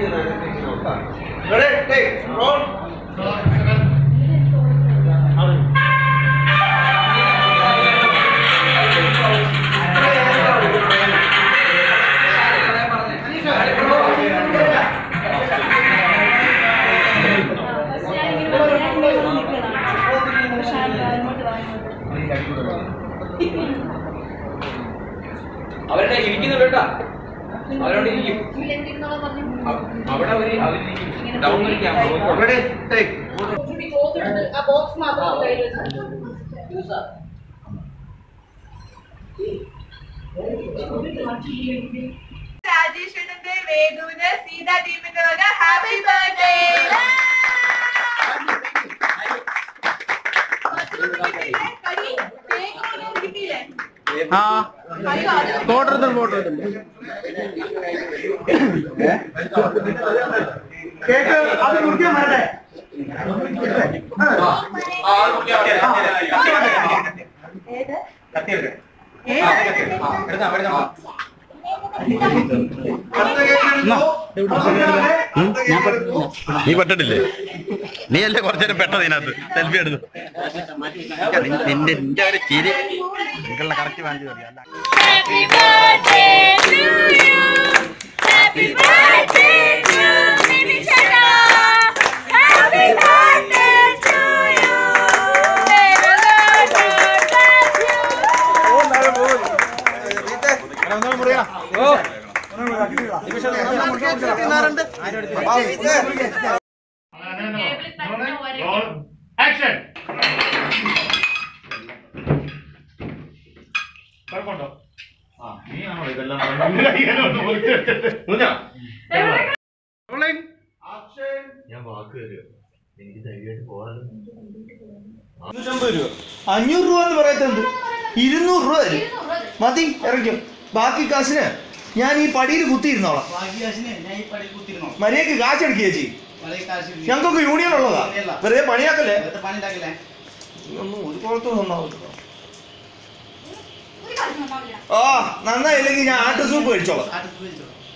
അവരുടെ ഇരിക്കുന്നുണ്ട് കേട്ടാ അവരോട് ഇരിക്കും അവ- അവിടെ അവര് അവരിരിക്കും ഡൗൺ ഇരിക്കാം ബോക്സ് മാത്രം കയ്യിൽ വെച്ചു രാജേഷേട്ടന്റെ വേദുവിന് സീത ടീമിന്റെ വക ഹാപ്പി ബർത്ത്ഡേ കിട്ടിയില്ലേ ആ ഫോട്ടോ എടുത്തു ഫോട്ടോ എടുത്തു കേക്ക് അത് കുടിക്കാൻ വരട്ടെ നീ പെട്ടിട്ടില്ലേ നീ അല്ലേ കുറച്ചു നേരം പെട്ടത് ഇതിനകത്ത് സെൽഫി എടുത്തു നിന്റെ നിന്റെ ഒരു ചിരി നിങ്ങളുടെ കറക്റ്റ് വാങ്ങിച്ചു തരിക അല്ല Happy birthday to you. Happy birthday to Mimi Chana. Happy birthday to you. May the Lord bless you. Action കുഴപ്പമുണ്ടോ ആ നീ ആണോ ഇതെല്ലാം ഒന്ന് മുറിച്ച് വെച്ചിട്ട് ഞാൻ വാക്ക് തരിക എനിക്ക് ധൈര്യമായിട്ട് പോകാൻ അഞ്ഞൂറ്റമ്പത് രൂപ അഞ്ഞൂറ് രൂപ എന്ന് പറയത്തുണ്ട് ഇരുന്നൂറ് രൂപ തരും മതി ഇറക്കും ബാക്കി കാശിന് ഞാൻ ഈ പടിയിൽ കുത്തിയിരുന്നോളാം മര്യാദക്ക് കാശെടുക്കുക ചേച്ചി ഞങ്ങൾക്കൊക്കെ യൂണിയൻ ഉള്ളതാ വെറുതെ പണിയാക്കല്ലേ ഒന്നും ഒരു കുളത്തും നന്നാവില്ല ആ നന്നായില്ലെങ്കിൽ ഞാൻ ആട്ട സൂപ്പ് കഴിച്ചോളാം